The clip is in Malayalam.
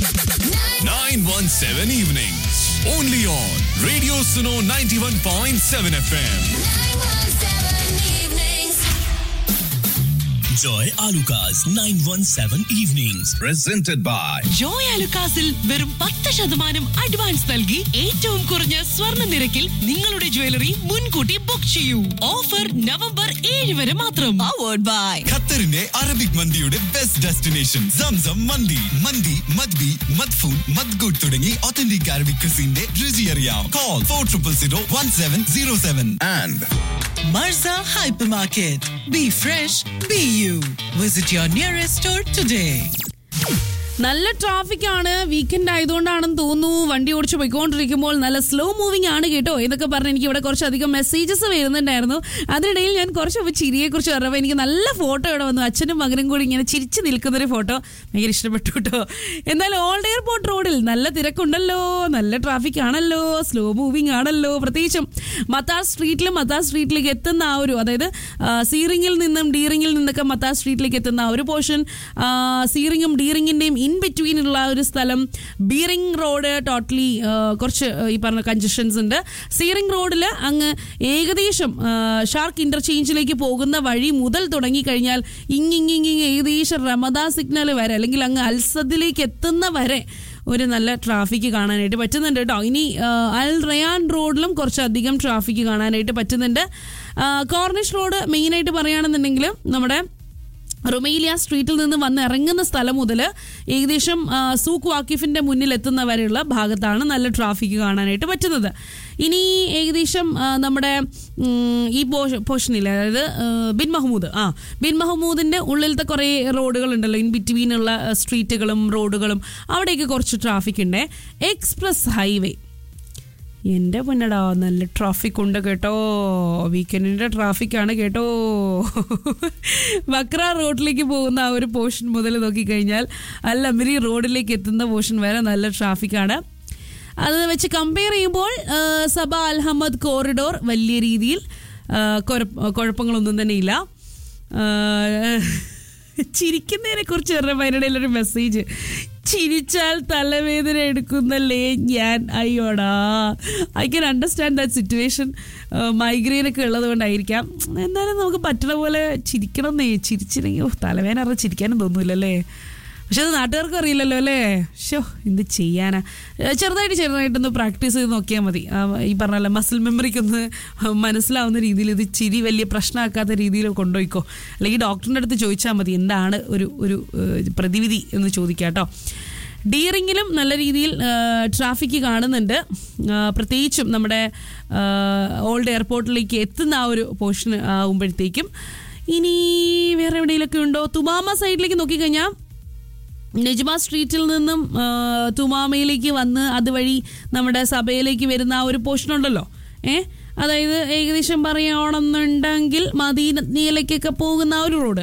917 evenings. Only on Radio Suno 91.7 FM. Joy Alukas 917 Evenings. Presented by Joy അലുക്കാസിൽ വെറും പത്ത് ശതമാനം അഡ്വാൻസ് നൽകി ഏറ്റവും കുറഞ്ഞ സ്വർണ്ണ നിരക്കിൽ നിങ്ങളുടെ ജ്വല്ലറി മുൻകൂട്ടി ബുക്ക് ചെയ്യൂ ഓഫർ നവംബർ ഏഴ് വരെ മാത്രം പവേർഡ് ബൈ ഖത്തറിന്റെ അറബിക് മന്തിയുടെ ബെസ്റ്റ് ഡെസ്റ്റിനേഷൻ സംസം മന്തി മന്തി മദ്ബി മദ്ഫൂൻ മദ്ഗുഡ് തുടങ്ങി ഒത്തന്റിക് അറബിക് ക്രിസിന്റെ രുചി അറിയാം call four triple zero one seven zero seven and Marza Hypermarket. Be fresh, be you. Visit your nearest store today. നല്ല ട്രാഫിക് ആണ് വീക്കെൻഡ് ആയതുകൊണ്ടാണെന്ന് തോന്നുന്നു വണ്ടി ഓടിച്ച് പോയിക്കൊണ്ടിരിക്കുമ്പോൾ നല്ല സ്ലോ മൂവിംഗ് ആണ് കേട്ടോ എന്നൊക്കെ പറഞ്ഞ് എനിക്ക് ഇവിടെ കുറച്ചധികം മെസ്സേജസ് വരുന്നുണ്ടായിരുന്നു അതിനിടയിൽ ഞാൻ കുറച്ച് ചിരിയെ കുറിച്ച് പറഞ്ഞപ്പോൾ എനിക്ക് നല്ല ഫോട്ടോ ഇവിടെ വന്നു അച്ഛനും മകനും കൂടി ഇങ്ങനെ ചിരിച്ച് നിൽക്കുന്നൊരു ഫോട്ടോ ഭയങ്കര ഇഷ്ടപ്പെട്ടു കേട്ടോ എന്നാൽ ഓൾഡ് എയർപോർട്ട് റോഡിൽ നല്ല തിരക്കുണ്ടല്ലോ നല്ല ട്രാഫിക് ആണല്ലോ സ്ലോ മൂവിംഗ് ആണല്ലോ പ്രത്യേകിച്ചും മത്താർ സ്ട്രീറ്റിലും മത്താർ സ്ട്രീറ്റിലേക്ക് എത്തുന്ന ആ ഒരു അതായത് ആ, സീറിംഗിൽ നിന്നും ഡീറിംഗിൽ നിന്നൊക്കെ മത്താർ സ്ട്രീറ്റിലേക്ക് എത്തുന്ന ആ ഒരു പോർഷൻ സീറിംഗും ഡീറിംഗിന്റെയും ഇൻ ബിറ്റ്വീൻ ഉള്ള ഒരു സ്ഥലം ബീറിംഗ് റോഡ് ടോട്ടലി കുറച്ച് ആ, ഈ പറഞ്ഞ കൺജഷൻസ് ഉണ്ട് സീറിംഗ് റോഡിൽ അങ്ങ് ഏകദേശം ആ, ഷാർക്ക് ഇന്റർചേഞ്ചിലേക്ക് പോകുന്ന വഴി മുതൽ തുടങ്ങിക്കഴിഞ്ഞാൽ ഇങ്ങിങ്ങിങ്ങി ഏകദേശം റമദാ സിഗ്നൽ വരെ അല്ലെങ്കിൽ അങ്ങ് അൽസദിലേക്ക് എത്തുന്ന വരെ ഒരു നല്ല ട്രാഫിക് കാണാനായിട്ട് പറ്റുന്നുണ്ട് കേട്ടോ ഇനി ആ, അൽ റയാൻ റോഡിലും കുറച്ചധികം ട്രാഫിക് കാണാനായിട്ട് പറ്റുന്നുണ്ട് ആ, കോർണിഷ് റോഡ് മെയിനായിട്ട് പറയുകയാണെന്നുണ്ടെങ്കിൽ നമ്മുടെ റുമേലിയ സ്ട്രീറ്റിൽ നിന്ന് വന്ന് ഇറങ്ങുന്ന സ്ഥലം മുതൽ ഏകദേശം ആ, സൂക്ക് വാക്കിഫിന്റെ മുന്നിൽ എത്തുന്ന വരെയുള്ള ഭാഗത്താണ് നല്ല ട്രാഫിക് കാണാനായിട്ട് പറ്റുന്നത് ഇനി ഏകദേശം ആ, നമ്മുടെ ഉം, ഈ പോർഷനിൽ അതായത് ആ, ബിൻ മഹമ്മൂദ് ആ ബിൻ മഹമ്മൂദിന്റെ ഉള്ളിലത്തെ കുറേ റോഡുകൾ ഉണ്ടല്ലോ ഇൻ ബിറ്റ്വീനുള്ള സ്ട്രീറ്റുകളും റോഡുകളും അവിടെയൊക്കെ കുറച്ച് ട്രാഫിക് ഉണ്ട് എക്സ്പ്രസ് ഹൈവേ എൻ്റെ പൊന്നടാ നല്ല ട്രാഫിക് ഉണ്ട് കേട്ടോ വീക്കെൻഡിൻ്റെ ട്രാഫിക്കാണ് കേട്ടോ വക്ര റോഡിലേക്ക് പോകുന്ന ആ ഒരു പോർഷൻ മുതൽ നോക്കിക്കഴിഞ്ഞാൽ അല്ലമിരി റോഡിലേക്ക് എത്തുന്ന പോർഷൻ വരെ നല്ല ട്രാഫിക്കാണ് അത് വെച്ച് കമ്പയർ ചെയ്യുമ്പോൾ ആ, സബ അൽഹമ്മദ് കോറിഡോർ വലിയ രീതിയിൽ ആ, കുഴപ്പ- കുഴപ്പങ്ങളൊന്നും തന്നെ ഇല്ല ചിരിക്കുന്നതിനെ കുറിച്ച് പറഞ്ഞ അതിനിടയിൽ ഒരു മെസ്സേജ് ചിരിച്ചാൽ തലവേദന എടുക്കുന്നല്ലേ ഞാൻ അയ്യോടാ I can understand that situation migraine ഒക്കെ ഉള്ളത് കൊണ്ടായിരിക്കാം എന്നാലും നമുക്ക് പറ്റണ പോലെ ചിരിക്കണം എന്നേ ചിരിച്ചില്ലെങ്കിൽ ഓ, തലവേദന അറിഞ്ഞ് ചിരിക്കാനും തോന്നൂലല്ലേ പക്ഷെ അത് നാട്ടുകാർക്കും അറിയില്ലല്ലോ അല്ലേ ഷോ എന്ത് ചെയ്യാനാ ഏ, ചെറുതായിട്ട് ചെറുതായിട്ടൊന്ന് പ്രാക്ടീസ് ചെയ്ത് നോക്കിയാൽ മതി ആ, ഈ പറഞ്ഞ മസിൽ മെമ്മറിക്കൊന്ന് മനസ്സിലാവുന്ന രീതിയിൽ ഇത് ചിരി വലിയ പ്രശ്നമാക്കാത്ത രീതിയിൽ കൊണ്ടുപോയിക്കോ അല്ലെങ്കിൽ ഡോക്ടറിൻ്റെ അടുത്ത് ചോദിച്ചാൽ മതി എന്താണ് ഒരു ഒരു ഏ, പ്രതിവിധി എന്ന് ചോദിക്കാം കേട്ടോ ഡീറിങ്ങിലും നല്ല രീതിയിൽ ട്രാഫിക് കാണുന്നുണ്ട് ആ, പ്രത്യേകിച്ചും നമ്മുടെ ആ, ഓൾഡ് എയർപോർട്ടിലേക്ക് എത്തുന്ന ആ ഒരു പോർഷൻ ആകുമ്പോഴത്തേക്കും ഇനി വേറെ എവിടെയെങ്കിലൊക്കെ ഉണ്ടോ തുമാമ സൈഡിലേക്ക് നോക്കിക്കഴിഞ്ഞാൽ നെജ്മ സ്ട്രീറ്റിൽ നിന്നും ആ, തുമാമയിലേക്ക് വന്ന് അതുവഴി നമ്മുടെ സഭയിലേക്ക് വരുന്ന ആ ഒരു പോർഷൻ ഉണ്ടല്ലോ ഏ അതായത് ഏകദേശം പറയുകയാണെന്നുണ്ടെങ്കിൽ മദീനയിലേക്കൊക്കെ പോകുന്ന ആ ഒരു റോഡ്